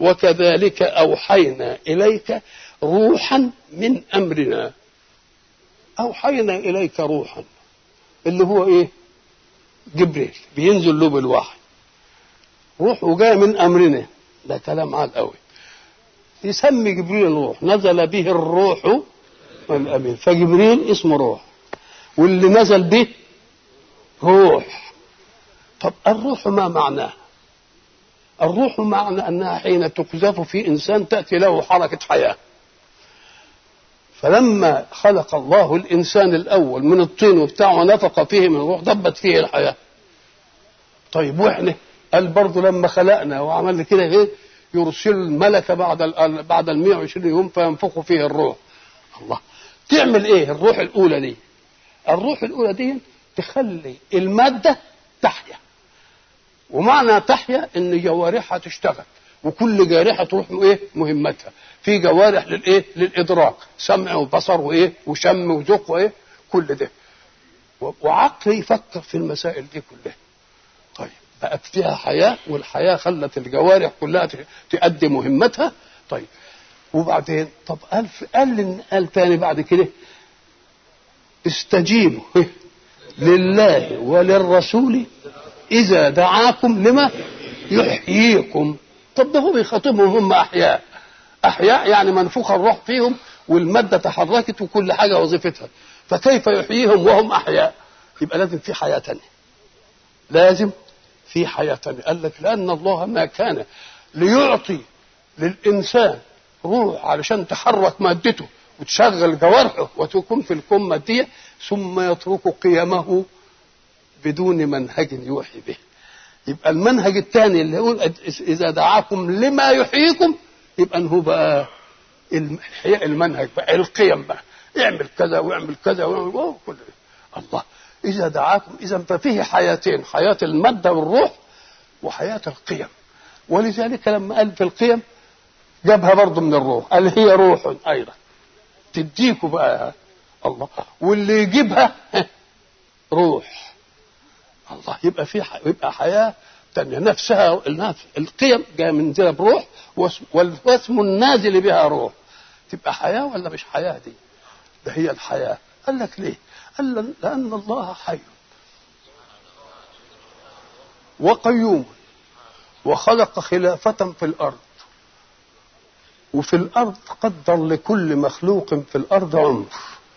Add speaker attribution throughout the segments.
Speaker 1: وكذلك أوحينا إليك روحا من أمرنا أوحينا إليك روحا اللي هو إيه جبريل بينزل له بالوحي روح وجاي من أمرنا ده كلام عال قوي يسمي جبريل الروح نزل به الروح الأمين فجبريل اسمه روح واللي نزل به روح طب الروح ما معناه الروح معنى أنها حين تقذف في إنسان تأتي له حركة حياة فلما خلق الله الإنسان الأول من الطين وبتاع ونفق فيه من الروح ضبت فيه الحياة طيب وإحنا قال برضه لما خلقنا وعملنا كده ايه يرسل الملك بعد ال بعد ال 120 يوم فينفخ فيه الروح الله تعمل ايه الروح الاولى دي الروح الاولى دي تخلي الماده تحيا ومعنى تحيا ان جوارحها تشتغل وكل جارحه تروح ايه مهمتها في جوارح للايه للادراك سمع وبصر وايه وشم وذوق وايه كل ده وعقل يفكر في المسائل دي كلها طيب بقت فيها حياه والحياه خلت الجوارح كلها تؤدي مهمتها طيب وبعدين طب قال قال قال تاني بعد كده استجيبوا لله وللرسول اذا دعاكم لما يحييكم طب ده هو بيخاطبهم هم احياء احياء يعني منفوخ الروح فيهم والماده تحركت وكل حاجه وظيفتها فكيف يحييهم وهم احياء يبقى لازم في حياه تانية لازم في حياه تانية قال لك لان الله ما كان ليعطي للانسان روح علشان تحرك مادته وتشغل جوارحه وتكون في الكون ماديه ثم يترك قيمه بدون منهج يوحي به يبقى المنهج الثاني اللي يقول اذا دعاكم لما يحييكم يبقى هو بقى احياء المنهج بقى القيم بقى اعمل كذا واعمل كذا واعمل كل الله اذا دعاكم اذا ففيه حياتين حياه الماده والروح وحياه القيم ولذلك لما قال في القيم جابها برضه من الروح قال هي روح ايضا تديكوا بقى الله واللي يجيبها روح الله يبقى في يبقى حياه تانية نفسها القيم جايه منزله بروح والاسم النازل بها روح تبقى حياه ولا مش حياه دي؟ ده هي الحياه قال لك ليه؟ قال لان الله حي وقيوم وخلق خلافة في الأرض وفي الأرض قدر لكل مخلوق في الأرض عمر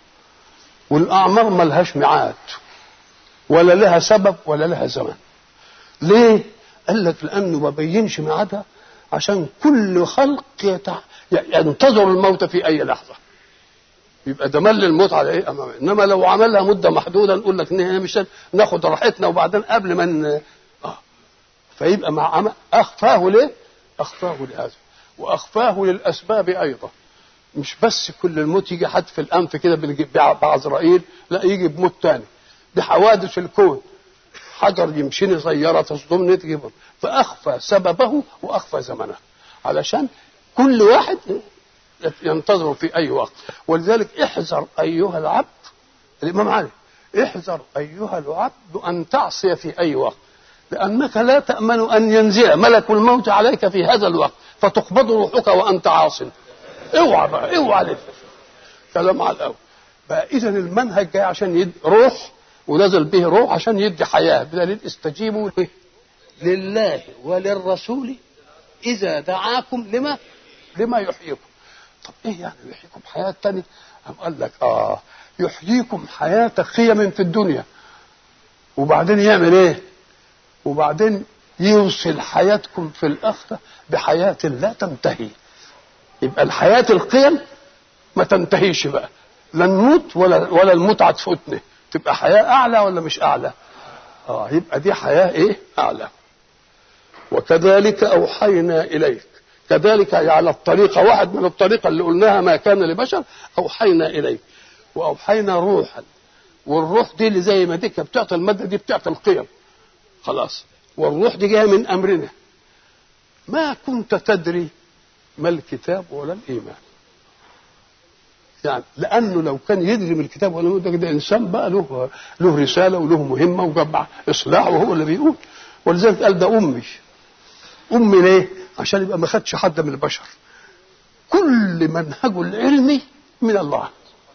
Speaker 1: والأعمار ملهاش ميعاد ولا لها سبب ولا لها زمن ليه قال لك لانه ما بينش ميعادها عشان كل خلق يتع... ينتظر الموت في اي لحظه يبقى ده مل الموت على ايه امامه انما لو عملها مده محدوده نقول لك مش ناخد راحتنا وبعدين قبل ما من... آه. فيبقى مع عم... اخفاه ليه اخفاه لهذا واخفاه للاسباب ايضا مش بس كل الموت يجي حد في الانف كده بعزرائيل لا يجي بموت تاني بحوادث الكون حجر يمشيني سيارة تصدمني تجيبه فأخفى سببه وأخفى زمنه علشان كل واحد ينتظر في أي وقت ولذلك احذر أيها العبد الإمام علي احذر أيها العبد أن تعصي في أي وقت لأنك لا تأمن أن ينزل ملك الموت عليك في هذا الوقت فتقبض روحك وأنت عاص اوعى بقى اوعى لف كلام على الأول بقى إذا المنهج جاي عشان يد روح ونزل به روح عشان يدي حياة بدليل استجيبوا لله وللرسول إذا دعاكم لما لما يحييكم طب إيه يعني يحييكم حياة تانية أم قال لك آه يحييكم حياة قيم في الدنيا وبعدين يعمل إيه وبعدين يوصل حياتكم في الآخرة بحياة لا تنتهي يبقى الحياة القيم ما تنتهيش بقى لا نموت ولا ولا المتعة تفوتنا تبقى حياة أعلى ولا مش أعلى؟ آه يبقى دي حياة إيه؟ أعلى. وكذلك أوحينا إليك كذلك على الطريقة واحد من الطريقة اللي قلناها ما كان لبشر أوحينا إليك وأوحينا روحا والروح دي اللي زي ما دي بتعطي المادة دي بتعطي القيم خلاص والروح دي جاية من أمرنا ما كنت تدري ما الكتاب ولا الإيمان يعني لانه لو كان يدري من الكتاب ولا ده, ده انسان بقى له له رساله وله مهمه وجمع اصلاح وهو اللي بيقول ولذلك قال ده امي امي ليه؟ عشان يبقى ما خدش حد من البشر كل منهجه العلمي من الله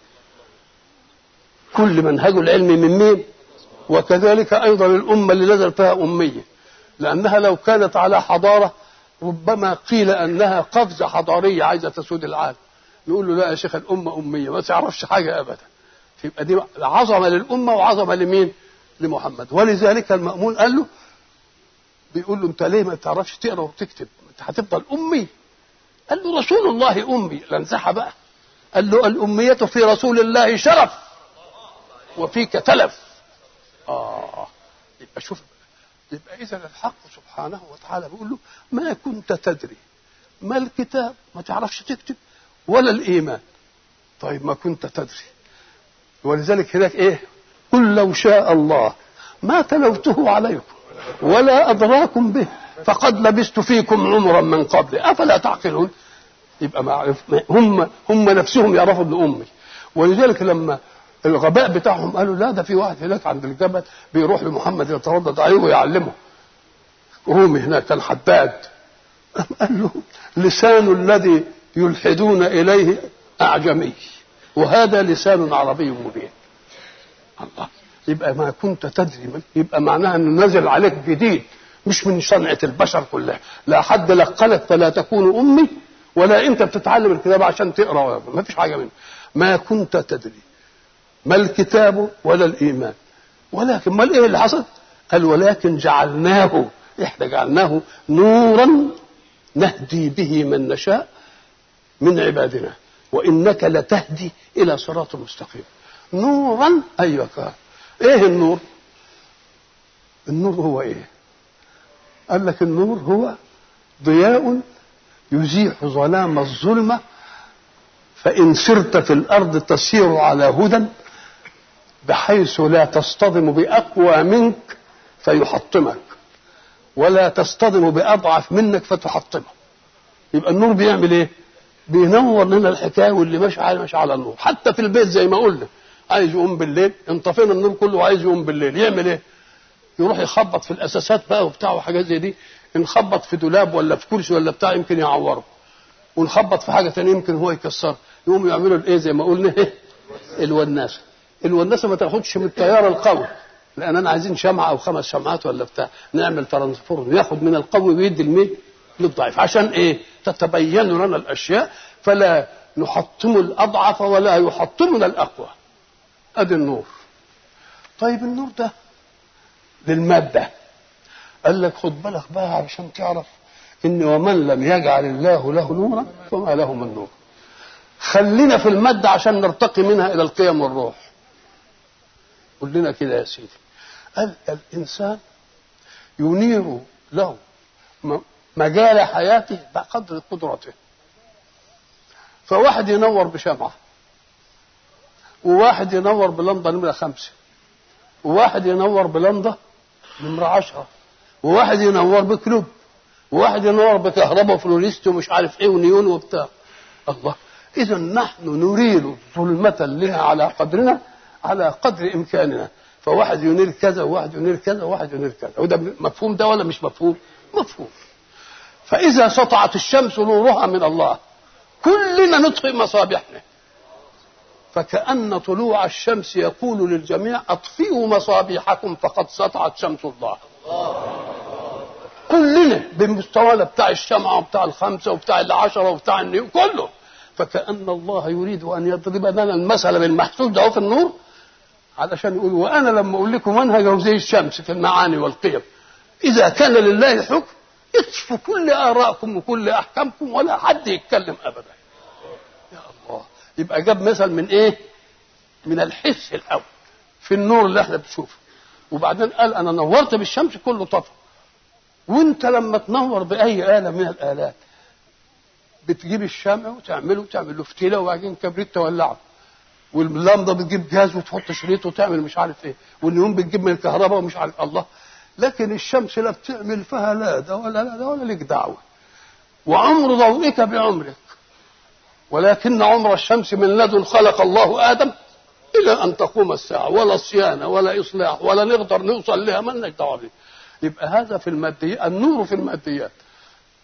Speaker 1: كل منهجه العلمي من مين وكذلك ايضا الامه اللي نزل فيها اميه لانها لو كانت على حضاره ربما قيل انها قفزه حضاريه عايزه تسود العالم نقول له لا يا شيخ الامه اميه ما تعرفش حاجه ابدا يبقى دي عظمه للامه وعظمه لمين لمحمد ولذلك المامون قال له بيقول له انت ليه ما تعرفش تقرا وتكتب انت هتفضل امي قال له رسول الله امي لانزحها بقى قال له الاميه في رسول الله شرف وفيك تلف اه يبقى شوف يبقى اذا الحق سبحانه وتعالى بيقول له ما كنت تدري ما الكتاب ما تعرفش تكتب ولا الايمان طيب ما كنت تدري ولذلك هناك ايه قل لو شاء الله ما تلوته عليكم ولا ادراكم به فقد لبست فيكم عمرا من قبل افلا تعقلون يبقى ما هم هم نفسهم يعرفوا ابن امي ولذلك لما الغباء بتاعهم قالوا لا ده في واحد هناك عند الجبل بيروح لمحمد يتردد عليه ويعلمه رومي هناك كان حداد قال له لسان الذي يلحدون اليه اعجمي وهذا لسان عربي مبين الله يبقى ما كنت تدري من يبقى معناها انه نزل عليك جديد مش من صنعة البشر كلها لا حد لقلك فلا تكون أمي ولا أنت بتتعلم الكتاب عشان تقرأ ما فيش حاجة منه ما كنت تدري ما الكتاب ولا الإيمان ولكن ما إيه اللي حصل قال ولكن جعلناه إحنا جعلناه نورا نهدي به من نشاء من عبادنا وإنك لتهدي إلى صراط مستقيم نورا أيوة كان إيه النور النور هو إيه قال لك النور هو ضياء يزيح ظلام الظلمة فإن سرت في الأرض تسير على هدى بحيث لا تصطدم بأقوى منك فيحطمك ولا تصطدم بأضعف منك فتحطمه يبقى النور بيعمل ايه بينور لنا الحكايه واللي ماشي على ماشي على النور حتى في البيت زي ما قلنا عايز يقوم بالليل انطفينا النور كله وعايز يقوم بالليل يعمل ايه يروح يخبط في الاساسات بقى وبتاع وحاجات زي دي نخبط في دولاب ولا في كرسي ولا بتاع يمكن يعوره ونخبط في حاجه ثانيه يمكن هو يكسرها يقوموا يعملوا الايه زي ما قلنا ايه الوناسه الوناسه ما تاخدش من التيار القوي لاننا عايزين شمعه او خمس شمعات ولا بتاع نعمل ترانسفورم ياخد من القوي ويدي المين للضعيف عشان ايه تتبين لنا الاشياء فلا نحطم الاضعف ولا يحطمنا الاقوى ادي النور طيب النور ده للماده قال لك خد بالك بقى علشان تعرف ان ومن لم يجعل الله له نورا فما له من نور خلينا في الماده عشان نرتقي منها الى القيم والروح قل لنا كده يا سيدي قال الانسان ينير له مجال حياته بقدر قدرته فواحد ينور بشمعة وواحد ينور بلمضة نمرة خمسة وواحد ينور بلمضة نمرة عشرة وواحد ينور بكلوب وواحد ينور بكهرباء فلوريست ومش عارف ايه ونيون وبتاع الله اذا نحن نريد ظلمة لها على قدرنا على قدر امكاننا فواحد ينير كذا وواحد ينير كذا وواحد ينير كذا وده مفهوم ده ولا مش مفهوم مفهوم فإذا سطعت الشمس نورها من الله كلنا نطفئ مصابيحنا فكأن طلوع الشمس يقول للجميع أطفئوا مصابيحكم فقد سطعت شمس الله كلنا بمستوانا بتاع الشمعة وبتاع الخمسة وبتاع العشرة وبتاع النيو كله فكأن الله يريد أن يضرب لنا المثل بالمحسوس ده في النور علشان يقول وأنا لما أقول لكم منهج زي الشمس في المعاني والقيم إذا كان لله حكم اطفوا كل آرائكم وكل أحكامكم ولا حد يتكلم أبدا يا الله يبقى جاب مثل من إيه من الحس الأول في النور اللي احنا بنشوفه وبعدين قال أنا نورت بالشمس كله طفى وانت لما تنور بأي آلة من الآلات بتجيب الشمع وتعمله وتعمل له فتيله وبعدين كبريت تولعه واللمضه بتجيب جهاز وتحط شريط وتعمل مش عارف ايه والنيون بتجيب من الكهرباء ومش عارف الله لكن الشمس لا بتعمل فيها لا ده ولا لا ده ولا لك دعوه وعمر ضوئك بعمرك ولكن عمر الشمس من لدن خلق الله ادم الى ان تقوم الساعه ولا صيانه ولا اصلاح ولا نقدر نوصل لها ما لناش دعوه بيه يبقى هذا في الماديات النور في الماديات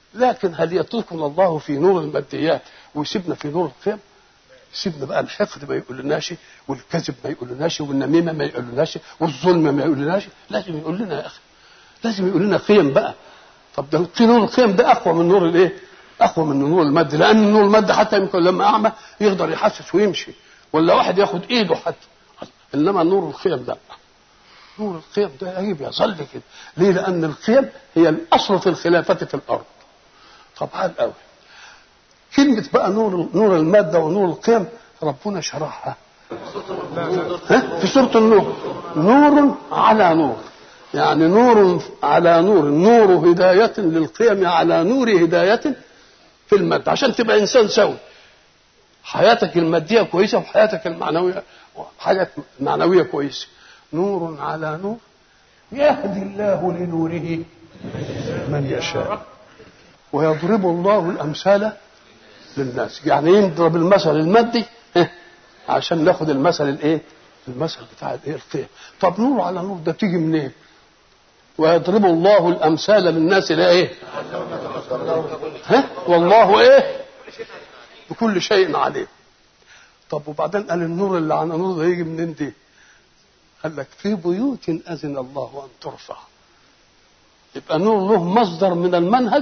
Speaker 1: لكن هل يتركنا الله في نور الماديات ويسيبنا في نور القيم يسيبنا بقى الحقد ما يقولناش والكذب ما يقولناش والنميمه ما يقولناش والظلم ما يقولناش لازم يقول لنا يا اخي لازم يقول لنا قيم بقى طب ده في نور القيم ده اقوى من نور الايه؟ اقوى من نور المادي لان نور المادي حتى يمكن لما اعمى يقدر يحسس ويمشي ولا واحد ياخد ايده حتى انما نور القيم ده نور القيم ده يجب يظل كده ليه لان القيم هي الاصل في الخلافه في الارض طبعا قوي كلمه بقى نور نور الماده ونور القيم ربنا شرحها ها؟ في سوره النور نور على نور يعني نور على نور نور هداية للقيم على نور هداية في المادة عشان تبقى إنسان سوي حياتك المادية كويسة وحياتك المعنوية حاجة معنوية كويسة نور على نور يهدي الله لنوره من يشاء ويضرب الله الأمثال للناس يعني يضرب المثل المادي عشان ناخد المثل الايه المثل بتاع الايه القيم طب نور على نور ده تيجي منين إيه؟ ويضرب الله الامثال للناس لا ايه ها والله ايه بكل شيء عليم طب وبعدين قال النور اللي على نور ده يجي منين دي قال لك في بيوت اذن الله ان ترفع يبقى نور له مصدر من المنهج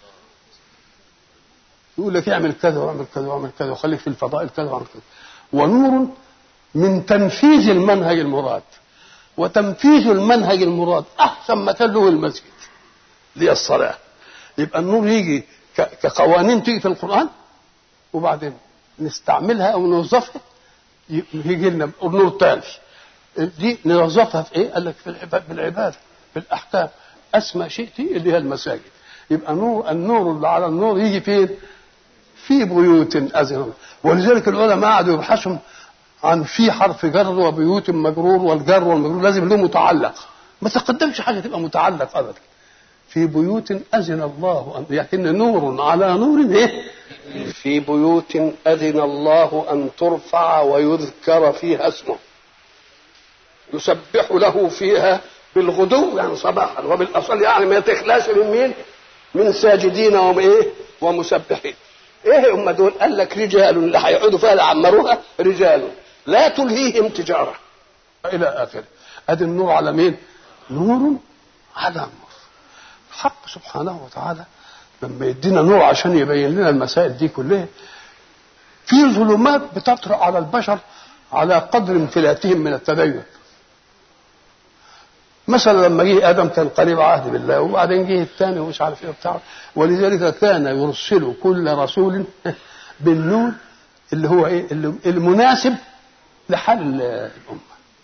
Speaker 1: يقول لك اعمل كذا واعمل كذا واعمل كذا وخليك في الفضائل كذا واعمل كذا ونور من تنفيذ المنهج المراد وتنفيذ المنهج المراد احسن مكان له المسجد اللي الصلاه يبقى النور يجي كقوانين تيجي في القران وبعدين نستعملها او نوظفها يجي لنا نور تاني دي نوظفها في ايه؟ قال لك في العباد بالعباده في الاحكام اسمى شيء دي اللي هي المساجد يبقى نور النور اللي على النور يجي فين؟ في بيوت اذن ولذلك العلماء قعدوا يبحثوا عن في حرف جر وبيوت مجرور والجر والمجرور لازم له متعلق ما تقدمش حاجه تبقى متعلق ابدا في بيوت اذن الله ان لكن نور على نور ايه في بيوت اذن الله ان ترفع ويذكر فيها اسمه يسبح له فيها بالغدو يعني صباحا وبالاصل يعني ما تخلاش من مين من ساجدين وايه ومسبحين ايه هم دول قال لك رجال اللي هيقعدوا فيها لعمروها رجال لا تلهيهم تجارة إلى آخره أدي النور على مين نور على نور الحق سبحانه وتعالى لما يدينا نور عشان يبين لنا المسائل دي كلها في ظلمات بتطرأ على البشر على قدر انفلاتهم من التدين مثلا لما جه ادم كان قريب عهد بالله وبعدين جه الثاني ومش عارف ايه بتاع ولذلك كان يرسل كل رسول بالنور اللي هو ايه اللي المناسب لحال الامه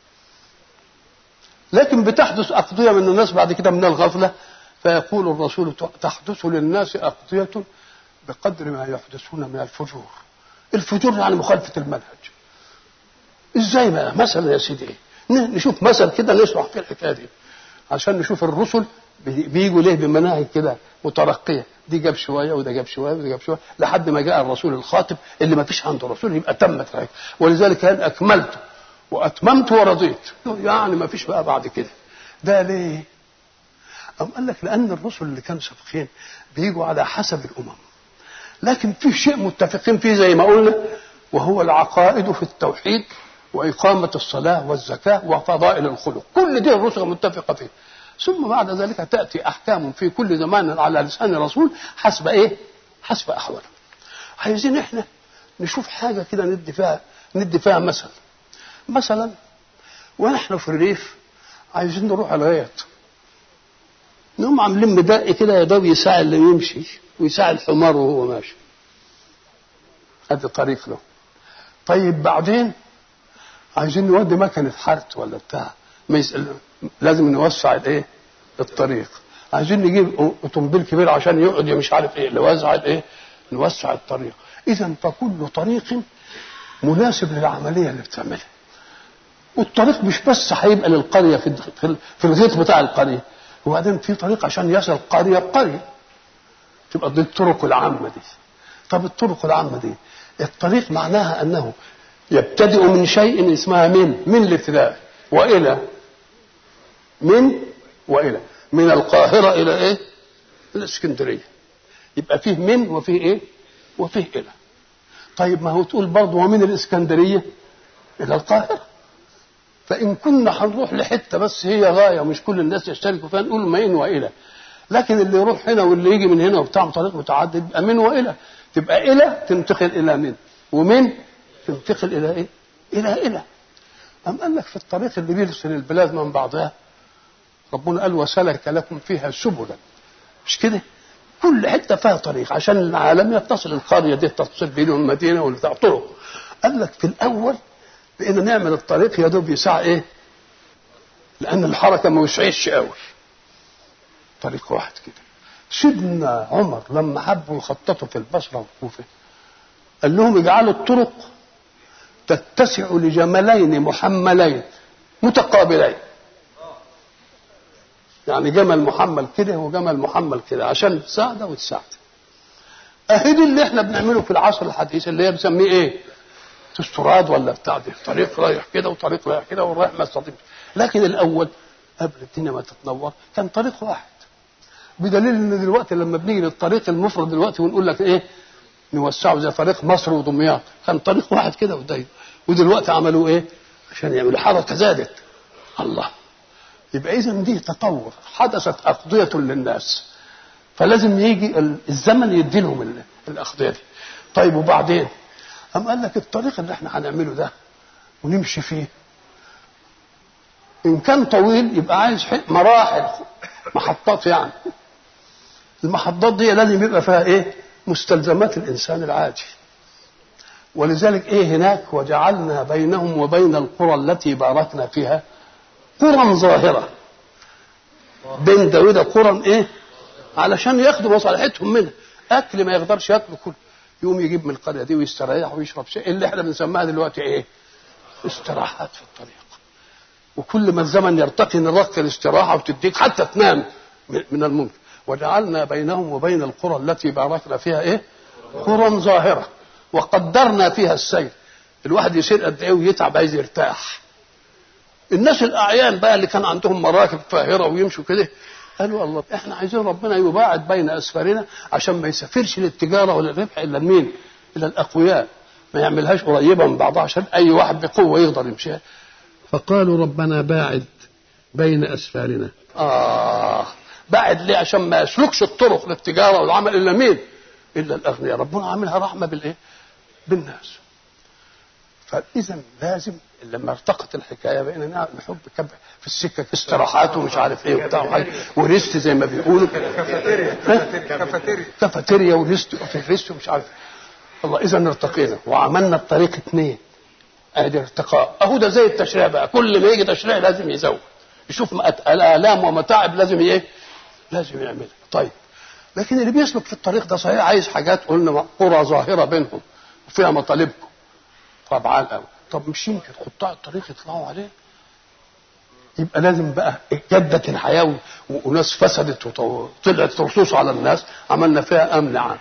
Speaker 1: لكن بتحدث اقضيه من الناس بعد كده من الغفله فيقول الرسول تحدث للناس اقضيه بقدر ما يحدثون من الفجور الفجور يعني مخالفه المنهج ازاي بقى مثلا يا سيدي نشوف مثل كده نشرح فيه الحكايه دي عشان نشوف الرسل بيجوا ليه بمناهج كده مترقيه دي جاب شويه وده جاب شويه وده جاب شويه لحد ما جاء الرسول الخاتم اللي ما فيش عنده رسول يبقى تمت الحكايه ولذلك كان اكملت واتممت ورضيت يعني ما فيش بقى بعد كده ده ليه؟ أم قال لك لأن الرسل اللي كانوا سابقين بيجوا على حسب الأمم لكن في شيء متفقين فيه زي ما قلنا وهو العقائد في التوحيد وإقامة الصلاة والزكاة وفضائل الخلق كل دي الرسل متفقة فيه ثم بعد ذلك تأتي أحكام في كل زمان على لسان الرسول حسب إيه؟ حسب أحواله عايزين إحنا نشوف حاجة كده ندي فيها ندي فيها مثل مثلا ونحن في الريف عايزين نروح الغيط نقوم عاملين مدق كده يا دوب يساعد اللي يمشي ويساعد الحمار وهو ماشي هذا طريق له طيب بعدين عايزين نودي مكنة حرث ولا بتاع ما يسأل لازم نوسع الايه الطريق عايزين نجيب اوتومبيل كبير عشان يقعد مش عارف ايه نوسع الايه نوسع الطريق اذا فكل طريق مناسب للعمليه اللي بتعملها والطريق مش بس هيبقى للقريه في في الغيط بتاع القريه وبعدين في طريق عشان يصل قريه بقريه تبقى دي الطرق العامه دي طب الطرق العامه دي الطريق معناها انه يبتدئ من شيء اسمها من من الابتداء والى من والى من القاهره الى ايه الاسكندريه يبقى فيه من وفيه ايه وفيه الى طيب ما هو تقول برضه ومن الاسكندريه الى القاهره فان كنا هنروح لحته بس هي غايه مش كل الناس يشتركوا فيها نقول من والى لكن اللي يروح هنا واللي يجي من هنا وبتاع طريق متعدد يبقى من والى تبقى الى تنتقل الى من ومن تنتقل الى ايه؟ الى الى أم قال لك في الطريق اللي بيرسل البلاد من بعضها ربنا قال وسلك لكم فيها سبلا مش كده؟ كل حته فيها طريق عشان العالم يتصل القريه دي تتصل بينهم المدينه وبتاع طرق قال لك في الاول بقينا نعمل الطريق يا دوب يساع ايه؟ لان الحركه ما وسعتش قوي طريق واحد كده سيدنا عمر لما حبوا يخططوا في البصره والكوفه قال لهم اجعلوا الطرق تتسع لجملين محملين متقابلين يعني جمل محمل كده وجمل محمل كده عشان تساعده وتساعده اهي دي اللي احنا بنعمله في العصر الحديث اللي هي بنسميه ايه استراد ولا بتاع دي طريق رايح كده وطريق رايح كده ورايح ما يستطيع لكن الاول قبل الدنيا ما تتنور كان طريق واحد بدليل ان دلوقتي لما بنيجي للطريق المفرد دلوقتي ونقول لك ايه نوسعه زي طريق مصر ودمياط كان طريق واحد كده وداير ودلوقتي عملوا ايه عشان يعملوا حركه زادت الله يبقى اذا دي تطور حدثت اقضيه للناس فلازم يجي الزمن يدي لهم الاقضيه دي طيب وبعدين أم قال لك الطريق اللي احنا هنعمله ده ونمشي فيه ان كان طويل يبقى عايز مراحل محطات يعني المحطات دي لازم يبقى فيها ايه مستلزمات الانسان العادي ولذلك ايه هناك وجعلنا بينهم وبين القرى التي باركنا فيها قرى ظاهرة بين ده وده قرى ايه علشان ياخدوا مصالحتهم منها اكل ما يقدرش ياكله كله يقوم يجيب من القريه دي ويستريح ويشرب شيء اللي احنا بنسميها دلوقتي ايه استراحات في الطريق وكل ما الزمن يرتقي نرقي الاستراحه وتديك حتى تنام من الممكن وجعلنا بينهم وبين القرى التي باركنا فيها ايه قرى ظاهره وقدرنا فيها السير الواحد يسير قد ايه ويتعب عايز يرتاح الناس الاعيان بقى اللي كان عندهم مراكب فاهره ويمشوا كده قالوا الله احنا عايزين ربنا يباعد بين اسفارنا عشان ما يسافرش للتجاره ولا الربح الا مين؟ الا الاقوياء ما يعملهاش قريبه من بعضها عشان اي واحد بقوه يقدر يمشيها فقالوا ربنا باعد بين اسفارنا اه باعد ليه عشان ما يسلكش الطرق للتجاره والعمل الا مين؟ الا الاغنياء ربنا عاملها رحمه بالايه؟ بالناس فاذا لازم لما ارتقت الحكايه بقينا نحب في السكه استراحات ومش عارف ايه وبتاع وريست زي ما بيقولوا
Speaker 2: كافيتيريا
Speaker 1: كافيتيريا وريست في ريست ومش عارف الله اذا ارتقينا وعملنا الطريق اثنين ادي ارتقاء اهو ده زي التشريع بقى كل ما يجي تشريع لازم يزود يشوف الالام ومتاعب لازم ايه لازم يعملها طيب لكن اللي بيسلك في الطريق ده صحيح عايز حاجات قلنا قرى ظاهره بينهم وفيها مطالبكم طبعا قوي طب مش يمكن قطاع الطريق يطلعوا عليه يبقى لازم بقى جدت الحياه وناس فسدت وطلعت رصوص على الناس عملنا فيها امن عام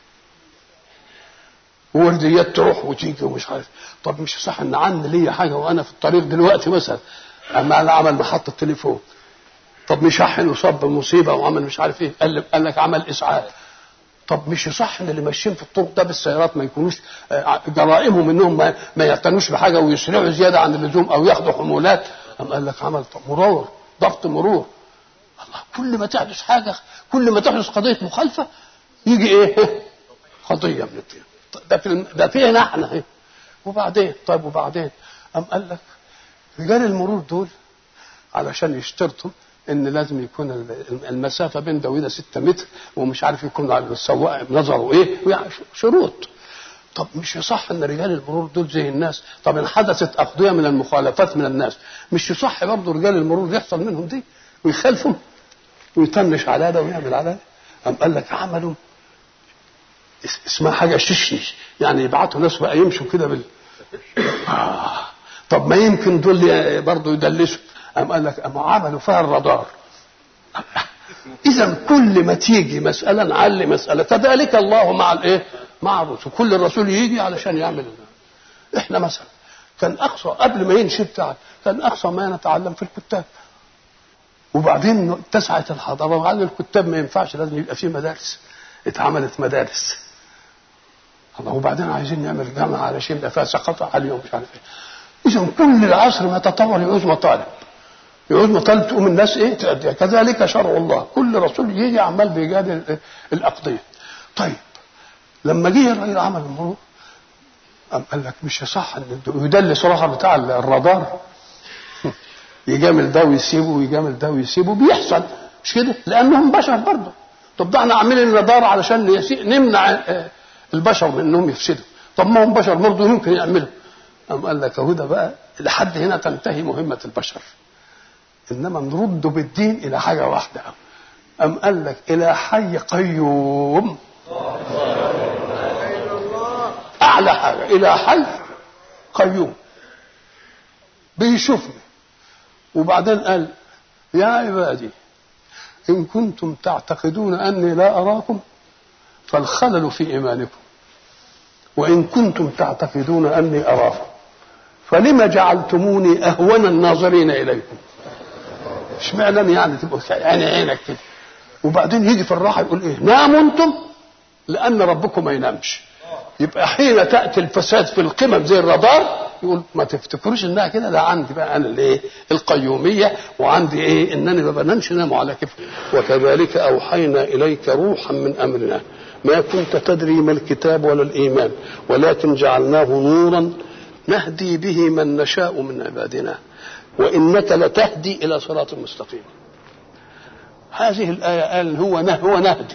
Speaker 1: وورديات تروح وتيجي ومش عارف طب مش صح ان عن ليا حاجه وانا في الطريق دلوقتي مثلا اما انا عمل محطه تليفون طب مش شحن وصاب بمصيبه وعمل مش عارف ايه قال, قال لك عمل اسعاف طب مش صح ان اللي ماشيين في الطرق ده بالسيارات ما يكونوش جرائمهم انهم ما, ما يعتنوش بحاجه ويسرعوا زياده عن اللزوم او ياخدوا حمولات أم قال لك عمل مرور ضبط مرور الله كل ما تحدث حاجه كل ما تحدث قضيه مخالفه يجي ايه قضيه من الدين ده في ده فينا احنا ايه وبعدين طيب وبعدين أم قال لك رجال المرور دول علشان يشترطوا ان لازم يكون المسافه بين ده وده 6 متر ومش عارف يكون على السواق نظره ايه يعني شروط طب مش يصح ان رجال المرور دول زي الناس طب ان حدثت اقضيه من المخالفات من الناس مش يصح برضه رجال المرور يحصل منهم دي ويخالفهم ويطنش على ده ويعمل على ده قام قال لك عملوا اسمها حاجه ششنش يعني يبعتوا ناس بقى يمشوا كده بال آه. طب ما يمكن دول برضه يدلسوا قام قال لك قاموا عملوا فيها الرادار اذا كل ما تيجي مساله نعلي مساله كذلك الله مع الايه مع الرسل كل الرسول يجي علشان يعمل ده. احنا مثلا كان اقصى قبل ما ينشئ بتاع كان اقصى ما نتعلم في الكتاب وبعدين اتسعت الحضاره وقال الكتاب ما ينفعش لازم يبقى في مدارس اتعملت مدارس الله وبعدين عايزين نعمل جامعه علشان يبقى فيها ثقافه عاليه ومش عارف ايه اذا كل العصر ما تطور يعوز مطالب يعوز مطالب تقوم الناس ايه تأديها كذلك شرع الله كل رسول يجي عمال بيجادل الاقضيه طيب لما جه الراجل عمل الموضوع قام قال لك مش صح ان يدلس روحه بتاع الرادار يجامل ده ويسيبه ويجامل ده ويسيبه بيحصل مش كده لانهم بشر برضه طب ده احنا عاملين الرادار علشان يسي... نمنع البشر من انهم يفسدوا طب ما هم بشر برضه يمكن يعملوا قام قال لك اهو ده بقى لحد هنا تنتهي مهمه البشر انما نرد بالدين الى حاجه واحده قام قال لك الى حي قيوم اعلى حاجه الى حي قيوم بيشوفني وبعدين قال يا عبادي ان كنتم تعتقدون اني لا اراكم فالخلل في ايمانكم وان كنتم تعتقدون اني اراكم فلم جعلتموني اهون الناظرين اليكم اشمعنى يعني تبقوا يعني عينك كده وبعدين يجي في الراحه يقول ايه ناموا انتم لان ربكم ما ينامش يبقى حين تاتي الفساد في القمم زي الرادار يقول ما تفتكروش انها كده ده عندي بقى انا الايه القيوميه وعندي ايه انني ما بنامش نام على كيف وكذلك اوحينا اليك روحا من امرنا ما كنت تدري ما الكتاب ولا الايمان ولكن جعلناه نورا نهدي به من نشاء من عبادنا وانك لتهدي الى صراط مستقيم هذه الايه قال هو هو نهدي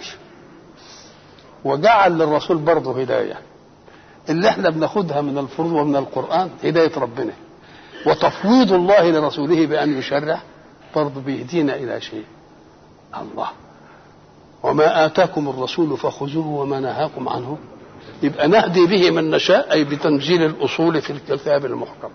Speaker 1: وجعل للرسول برضه هدايه اللي احنا بناخدها من الفروض ومن القران هدايه ربنا وتفويض الله لرسوله بان يشرع برضه بيهدينا الى شيء الله وما اتاكم الرسول فخذوه وما نهاكم عنه يبقى نهدي به من نشاء اي بتنزيل الاصول في الكتاب المحكم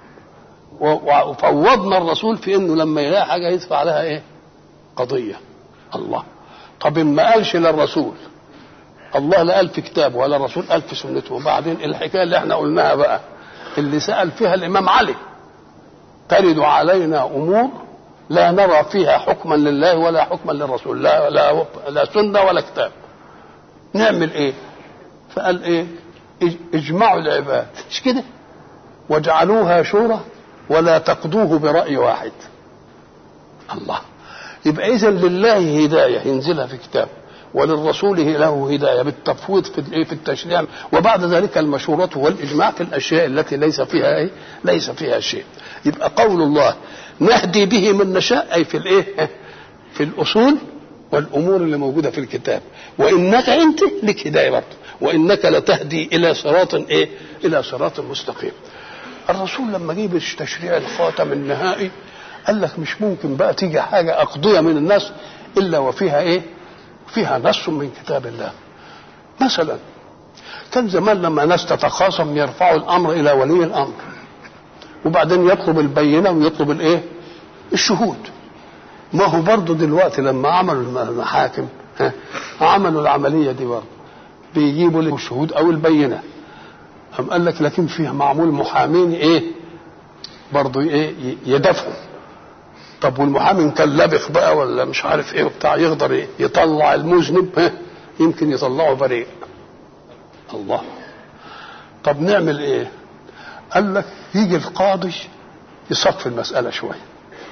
Speaker 1: وفوضنا الرسول في انه لما يلاقي حاجه يدفع لها ايه قضيه الله طب ما قالش للرسول الله لا قال في كتابه ولا الرسول قال في سنته وبعدين الحكايه اللي احنا قلناها بقى اللي سال فيها الامام علي ترد علينا امور لا نرى فيها حكما لله ولا حكما للرسول لا لا لا سنه ولا كتاب نعمل ايه فقال ايه اجمعوا العباد مش كده واجعلوها شورى ولا تقضوه برأي واحد الله يبقى إذا لله هداية ينزلها في كتاب وللرسول له هداية بالتفويض في في التشريع وبعد ذلك المشورة والإجماع في الأشياء التي ليس فيها إيه؟ ليس فيها شيء يبقى قول الله نهدي به من نشاء أي في الإيه؟ في الأصول والأمور اللي موجودة في الكتاب وإنك أنت لك هداية برضه وإنك لتهدي إلى صراط إيه؟ إلى صراط مستقيم الرسول لما جه بالتشريع الخاتم النهائي قال لك مش ممكن بقى تيجي حاجه اقضيه من الناس الا وفيها ايه؟ فيها نص من كتاب الله. مثلا كان زمان لما ناس تتخاصم يرفعوا الامر الى ولي الامر وبعدين يطلب البينه ويطلب الايه؟ الشهود. ما هو برضه دلوقتي لما عملوا المحاكم ها عملوا العمليه دي برضه بيجيبوا الشهود او البينه قام قال لك لكن فيها معمول محامين ايه برضه ايه يدافعوا طب والمحامي كان لبخ بقى ولا مش عارف ايه وبتاع يقدر إيه؟ يطلع المذنب ها يمكن يطلعه بريء الله طب نعمل ايه قال لك يجي القاضي يصفي المسألة شوية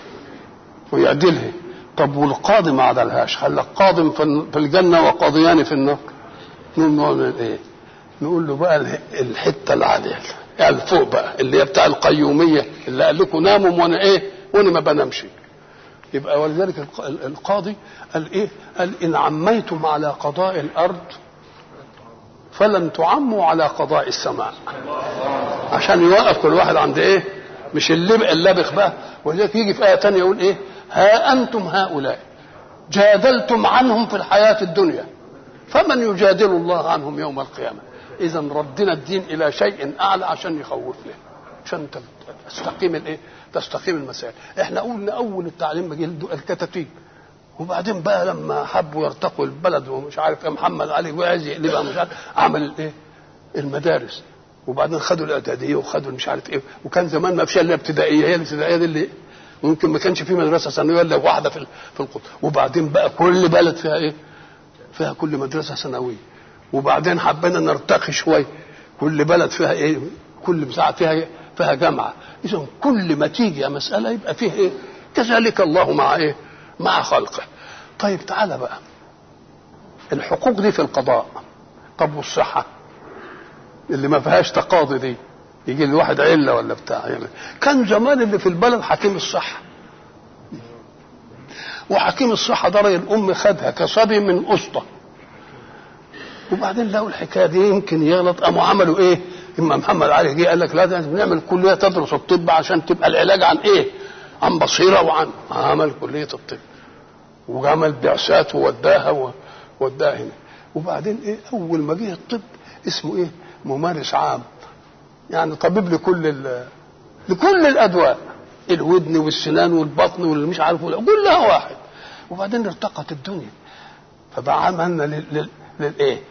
Speaker 1: ويعدلها طب والقاضي ما عدلهاش خلى قاض في الجنة وقاضيان في النار نعمل ايه نقول له بقى الحته العاليه يعني فوق بقى اللي هي بتاع القيوميه اللي قال لكم ناموا وانا ايه وانا ما بنامش يبقى ولذلك القاضي قال ايه قال ان عميتم على قضاء الارض فلن تعموا على قضاء السماء عشان يوقف كل واحد عند ايه مش اللبق اللبخ بقى ولذلك يجي في ايه تانية يقول ايه ها انتم هؤلاء جادلتم عنهم في الحياه الدنيا فمن يجادل الله عنهم يوم القيامه اذا ردنا الدين الى شيء اعلى عشان يخوفنا عشان تستقيم الايه تستقيم المسائل احنا قلنا اول التعليم جه الكتاتيب وبعدين بقى لما حبوا يرتقوا البلد ومش عارف ايه محمد علي وعايز يقلبها مش عارف عمل الايه المدارس وبعدين خدوا الاعداديه وخدوا مش عارف ايه وكان زمان ما فيش الا ابتدائيه هي الابتدائيه دي اللي ممكن ما كانش في مدرسه ثانويه الا واحده في في القطب وبعدين بقى كل بلد فيها ايه فيها كل مدرسه ثانويه وبعدين حبينا نرتقي شويه كل بلد فيها ايه كل مساحه فيها إيه؟ فيها جامعه اذا كل ما تيجي مساله يبقى فيه ايه كذلك الله مع ايه مع خلقه طيب تعالى بقى الحقوق دي في القضاء طب والصحه اللي ما فيهاش تقاضي دي يجي الواحد عله ولا بتاع يعني كان زمان اللي في البلد حكيم الصحه وحكيم الصحه ده الام خدها كصبي من اسطى وبعدين لقوا الحكايه دي يمكن يغلط قاموا عملوا ايه؟ اما محمد علي جه قال لك لا ده نعمل كليه تدرس الطب عشان تبقى العلاج عن ايه؟ عن بصيره وعن عمل كليه الطب وعمل بعثات ووداها ووداها هنا وبعدين ايه؟ اول ما جه الطب اسمه ايه؟ ممارس عام يعني طبيب لكل ال... لكل الادواء الودن والسنان والبطن واللي مش عارف كلها واحد وبعدين ارتقت الدنيا فبقى عملنا لل... لل... للايه؟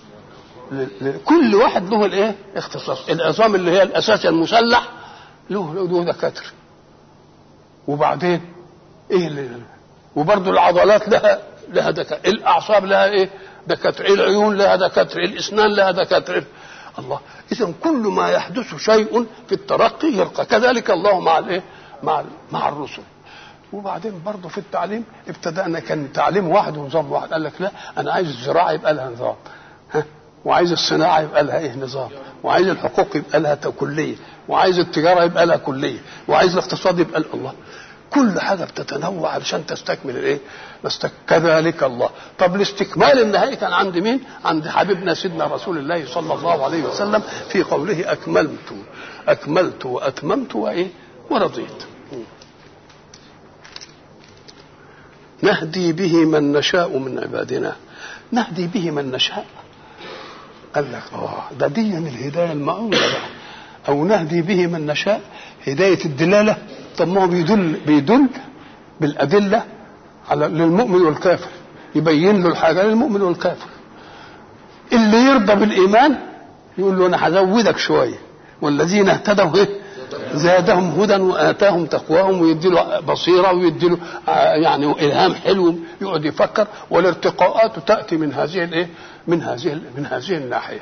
Speaker 1: كل واحد له الايه؟ اختصاص، العظام اللي هي الاساسي المسلح له له دكاتره. وبعدين ايه اللي وبرضه العضلات لها لها دكاتره، الاعصاب لها ايه؟ دكاتره، العيون لها دكاتره، الاسنان لها دكاتره. الله، اذا كل ما يحدث شيء في الترقي يرقى، كذلك الله مع الايه؟ مع مع الرسل. وبعدين برضه في التعليم ابتدأنا كان تعليم واحد ونظام واحد قال لك لا أنا عايز الزراعة يبقى لها نظام ها وعايز الصناعة يبقى لها إيه نظام وعايز الحقوق يبقى لها كلية وعايز التجارة يبقى لها كلية وعايز الاقتصاد يبقى الله كل حاجة بتتنوع علشان تستكمل الايه؟ نستك... كذلك الله طب الاستكمال النهائي كان عند مين؟ عند حبيبنا سيدنا رسول الله صلى الله عليه وسلم في قوله أكملت أكملت وأتممت وإيه؟ ورضيت نهدي به من نشاء من عبادنا نهدي به من نشاء قال لك اه ده دي الهدايه المعونه بقى او نهدي به من نشاء هدايه الدلاله طب ما هو بيدل بيدل بالادله على للمؤمن والكافر يبين له الحاجه للمؤمن والكافر اللي يرضى بالايمان يقول له انا هزودك شويه والذين اهتدوا ايه زادهم هدى واتاهم تقواهم ويدي له بصيره ويدي له يعني الهام حلو يقعد يفكر والارتقاءات تاتي من هذه الايه؟ من هذه من هذه الناحيه.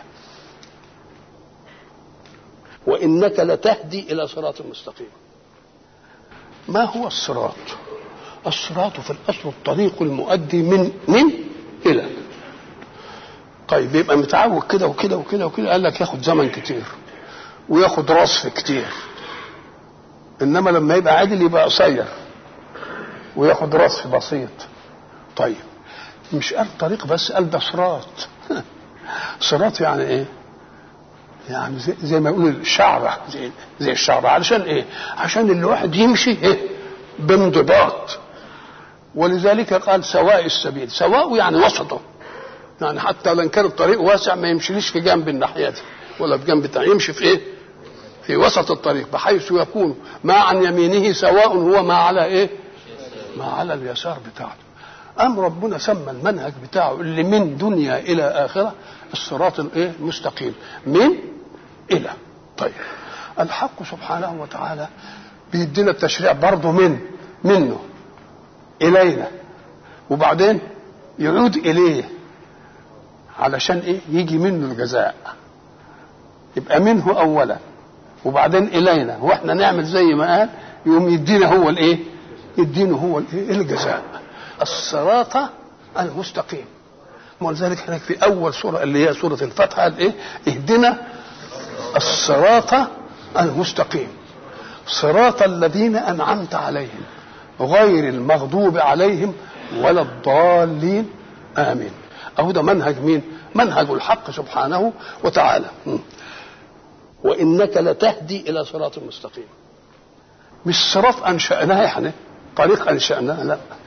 Speaker 1: وانك لتهدي الى صراط مستقيم. ما هو الصراط؟ الصراط في الاصل الطريق المؤدي من من الى. طيب يبقى متعود كده وكده وكده وكده قال لك ياخد زمن كتير وياخد رصف كتير انما لما يبقى عادل يبقى قصير وياخد رصف بسيط طيب مش قال طريق بس قال ده صراط صراط يعني ايه يعني زي, زي ما يقول الشعرة زي, زي الشعرة علشان ايه عشان الواحد يمشي ايه بانضباط ولذلك قال سواء السبيل سواء يعني وسطه يعني حتى لو كان الطريق واسع ما يمشيليش في جنب الناحيه دي ولا في جنب بتاع يمشي في ايه في وسط الطريق بحيث يكون ما عن يمينه سواء هو ما على ايه ما على اليسار بتاعته ام ربنا سمى المنهج بتاعه اللي من دنيا الى اخره الصراط الايه المستقيم من الى طيب الحق سبحانه وتعالى بيدينا التشريع برضه من منه الينا وبعدين يعود اليه علشان ايه يجي منه الجزاء يبقى منه اولا وبعدين الينا واحنا نعمل زي ما قال يقوم يدينا هو الايه يدينا هو الايه الجزاء الصراط المستقيم ولذلك هناك في اول سوره اللي هي سوره الفتح قال ايه اهدنا الصراط المستقيم صراط الذين انعمت عليهم غير المغضوب عليهم ولا الضالين امين اهو ده منهج مين منهج الحق سبحانه وتعالى وانك لتهدي الى صراط مستقيم مش صراط انشاناه يعني طريق انشاناه لا